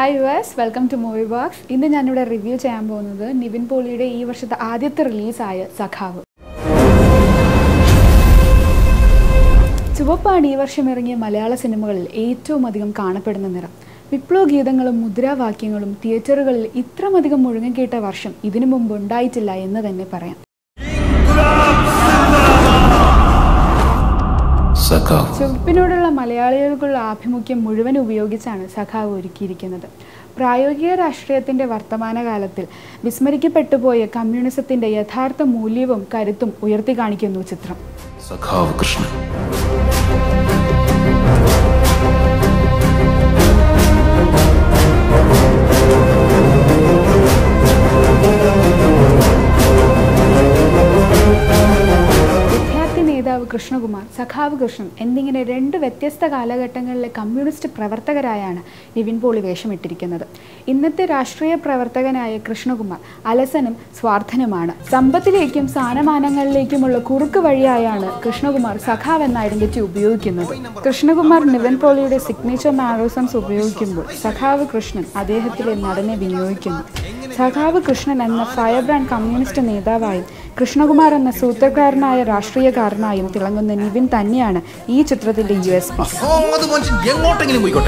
hi viewers welcome to movie box ഇന്ന് ഞാനിവിടെ review ചെയ്യാൻ പോകുന്നത് നിവിൻ പോളിയുടെ ഈ വർഷത്തെ ആദ്യത്തെ റിലീസായ സഖാവ് ചുവപ്പാണ് ഈ വർഷം ഇറങ്ങിയ മലയാള സിനിമകളിൽ ഏറ്റവും അധികം കാണപ്പെടുന്ന നിറം വിപ്ലവ ഗീതങ്ങളും മുദ്രാവാക്യങ്ങളും തിയേറ്ററുകളിൽ ഇത്രമധികം മുഴങ്ങിക്കേട്ട വർഷം ഇതിനു മുമ്പ് ഉണ്ടായിട്ടില്ല എന്ന് തന്നെ പറയാം സഖാവ് ചുവപ്പിനോടുള്ള മലയാളികൾക്കുള്ള ആഭിമുഖ്യം മുഴുവൻ ഉപയോഗിച്ചാണ് സഖാവ് ഒരുക്കിയിരിക്കുന്നത് പ്രായോഗിക രാഷ്ട്രീയത്തിന്റെ വർത്തമാനകാലത്തിൽ വിസ്മരിക്കപ്പെട്ടുപോയ കമ്മ്യൂണിസത്തിന്റെ യഥാർത്ഥ മൂല്യവും കരുത്തും ഉയർത്തി കാണിക്കുന്നു ചിത്രം സഖാവ് കൃഷ്ണൻ വിദ്യാർത്ഥി നേതാവ് കൃഷ്ണകുമാർ സഖാവ് കൃഷ്ണൻ എന്നിങ്ങനെ രണ്ട് വ്യത്യസ്ത കാലഘട്ടങ്ങളിലെ കമ്മ്യൂണിസ്റ്റ് പ്രവർത്തകരായാണ് നിവിൻ പോളി വേഷമിട്ടിരിക്കുന്നത് ഇന്നത്തെ രാഷ്ട്രീയ പ്രവർത്തകനായ കൃഷ്ണകുമാർ അലസനും സ്വാർത്ഥനുമാണ് സമ്പത്തിലേക്കും സ്ഥാനമാനങ്ങളിലേക്കുമുള്ള കുറുക്ക് വഴിയായാണ് കൃഷ്ണകുമാർ സഖാവ് എന്ന ഐഡന്റിറ്റി ഉപയോഗിക്കുന്നത് കൃഷ്ണകുമാർ നിവിൻ പോളിയുടെ സിഗ്നേച്ചർ മാനോസംസ് ഉപയോഗിക്കുമ്പോൾ സഖാവ് കൃഷ്ണൻ അദ്ദേഹത്തിലെ നടനെ വിനിയോഗിക്കുന്നു സഖാവ് കൃഷ്ണൻ എന്ന ഫയർ ബ്രാൻഡ് കമ്മ്യൂണിസ്റ്റ് നേതാവായും കൃഷ്ണകുമാർ എന്ന സൂത്രക്കാരനായ രാഷ്ട്രീയക്കാരനായും തിളങ്ങുന്ന നിവിൻ തന്നെയാണ് ഈ ചിത്രത്തിന്റെ യു എസ് പി അത് മനുഷ്യൻ എങ്ങോട്ടെങ്കിലും പോയിക്കോട്ടെ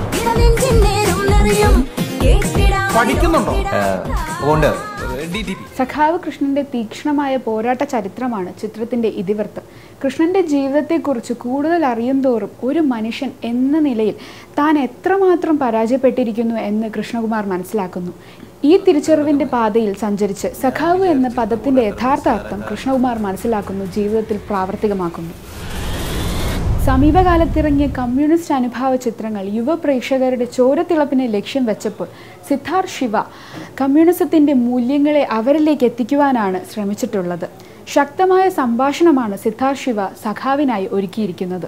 പഠിക്കുന്നുണ്ടോ അതുകൊണ്ട് ഡി ടി പി സഖാവ് കൃഷ്ണന്റെ തീക്ഷ്ണമായ പോരാട്ട ചരിത്രമാണ് ചിത്രത്തിന്റെ ഇതിവൃത്തം കൃഷ്ണന്റെ ജീവിതത്തെക്കുറിച്ച് കൂടുതൽ അറിയും തോറും ഒരു മനുഷ്യൻ എന്ന നിലയിൽ താൻ എത്രമാത്രം പരാജയപ്പെട്ടിരിക്കുന്നു എന്ന് കൃഷ്ണകുമാർ മനസ്സിലാക്കുന്നു ഈ തിരിച്ചറിവിന്റെ പാതയിൽ സഞ്ചരിച്ച് സഖാവ് എന്ന പദത്തിന്റെ യഥാർത്ഥ അർത്ഥം കൃഷ്ണകുമാർ മനസ്സിലാക്കുന്നു ജീവിതത്തിൽ പ്രാവർത്തികമാക്കുന്നു സമീപകാലത്തിറങ്ങിയ കമ്മ്യൂണിസ്റ്റ് അനുഭാവ ചിത്രങ്ങൾ യുവ പ്രേക്ഷകരുടെ ചോരത്തിളപ്പിനെ ലക്ഷ്യം വെച്ചപ്പോൾ സിദ്ധാർത്ഥ് ശിവ കമ്മ്യൂണിസത്തിന്റെ മൂല്യങ്ങളെ അവരിലേക്ക് എത്തിക്കുവാനാണ് ശ്രമിച്ചിട്ടുള്ളത് ശക്തമായ സംഭാഷണമാണ് സിദ്ധാർത്ഥ് ശിവ സഖാവിനായി ഒരുക്കിയിരിക്കുന്നത്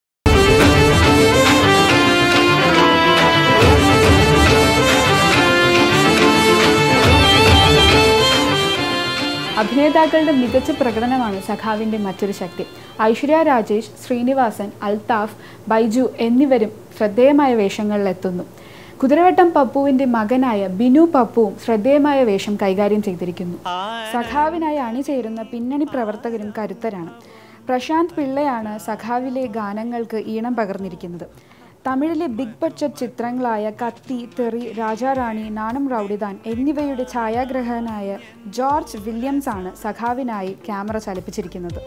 അഭിനേതാക്കളുടെ മികച്ച പ്രകടനമാണ് സഖാവിന്റെ മറ്റൊരു ശക്തി ഐശ്വര്യ രാജേഷ് ശ്രീനിവാസൻ അൽതാഫ് ബൈജു എന്നിവരും ശ്രദ്ധേയമായ വേഷങ്ങളിലെത്തുന്നു കുതിരവട്ടം പപ്പുവിന്റെ മകനായ ബിനു പപ്പുവും ശ്രദ്ധേയമായ വേഷം കൈകാര്യം ചെയ്തിരിക്കുന്നു സഖാവിനായി അണിചേരുന്ന പിന്നണി പ്രവർത്തകരും കരുത്തരാണ് പ്രശാന്ത് പിള്ളയാണ് സഖാവിലെ ഗാനങ്ങൾക്ക് ഈണം പകർന്നിരിക്കുന്നത് തമിഴിലെ ബിഗ് ബഡ്ജറ്റ് ചിത്രങ്ങളായ കത്തി തെറി രാജാറാണി നാണം റൗഡിദാൻ എന്നിവയുടെ ഛായാഗ്രഹകനായ ജോർജ് വില്യംസ് ആണ് സഖാവിനായി ക്യാമറ ചലിപ്പിച്ചിരിക്കുന്നത്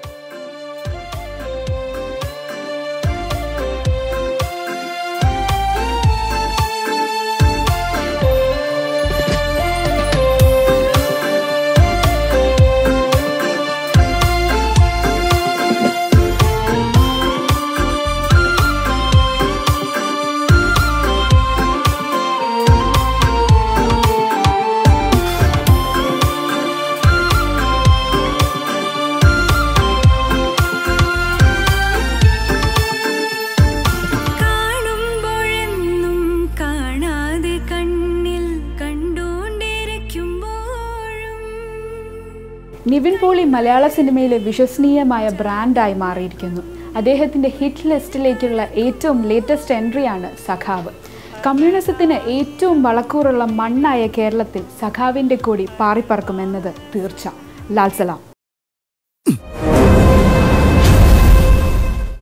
കാണുമ്പോഴെന്നും കാണാതെ കണ്ണിൽ കണ്ടുകൊണ്ടിരിക്കുമ്പോഴും നിവിൻ പോളി മലയാള സിനിമയിലെ വിശ്വസനീയമായ ബ്രാൻഡായി മാറിയിരിക്കുന്നു അദ്ദേഹത്തിന്റെ ഹിറ്റ് ലിസ്റ്റിലേക്കുള്ള ഏറ്റവും ലേറ്റസ്റ്റ് എൻട്രിയാണ് സഖാവ് കമ്മ്യൂണിസത്തിന് ഏറ്റവും വളക്കൂറുള്ള മണ്ണായ കേരളത്തിൽ സഖാവിന്റെ കൊടി പാറിപ്പറക്കുമെന്നത് തീർച്ച ലാൽ സലാം